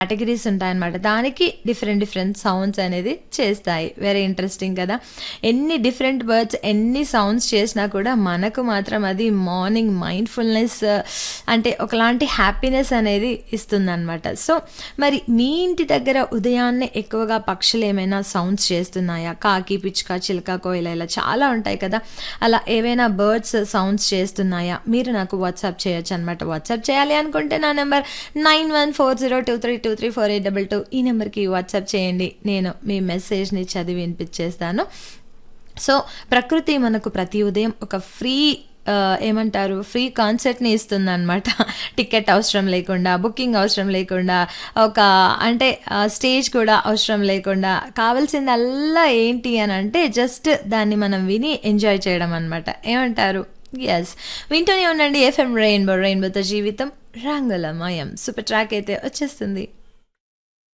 categories ఉంటాయన్నమాట దానికి different different sounds అనేది చేస్తాయి వెరీ ఇంట్రెస్టింగ్ కదా ఎన్ని డిఫరెంట్ బర్డ్స్ ఎన్ని సౌండ్స్ చేసినా కూడా మనకు మాత్రం అది మార్నింగ్ మైండ్ఫుల్నెస్ అంటే ఒకలాంటి హ్యాపీనెస్ అనేది ఇస్తుందన్నమాట సో మరి మీ ఇంటి దగ్గర ఉదయాన్నే ఎక్కువగా పక్షులు ఏమైనా సౌండ్స్ చేస్తున్నాయా కాకి పిచ్చుక చిలక కోయిల ఇలా చాలా ఉంటాయి కదా అలా ఏవైనా బర్డ్స్ సౌండ్స్ చేస్తున్నాయా మీరు నాకు వాట్సాప్ చేయొచ్చు అనమాట వాట్సాప్ చేయాలి అనుకుంటే నా number nine one four zero two three two three four eight double two ఈ నెంబర్కి వాట్సాప్ చేయండి నేను మీ మెసేజ్ని చదివి వినిపించేస్తాను సో ప్రకృతి మనకు ప్రతి ఉదయం ఒక ఫ్రీ ఆ, ఏమంటారు ఫ్రీ కాన్సర్ట్ని ఇస్తుంది అనమాట టికెట్ అవసరం లేకుండా బుకింగ్ అవసరం లేకుండా ఒక అంటే స్టేజ్ కూడా అవసరం లేకుండా కావాల్సిందల్లా ఏంటి అని అంటే జస్ట్ దాన్ని మనం విని ఎంజాయ్ చేయడం అనమాట ఏమంటారు ఎస్ వింటూనే ఉండండి ఎఫ్ఎం రెయిన్బో రెయిన్బోతో జీవితం రంగులమయం సూపర్ ట్రాక్ అయితే వచ్చేస్తుంది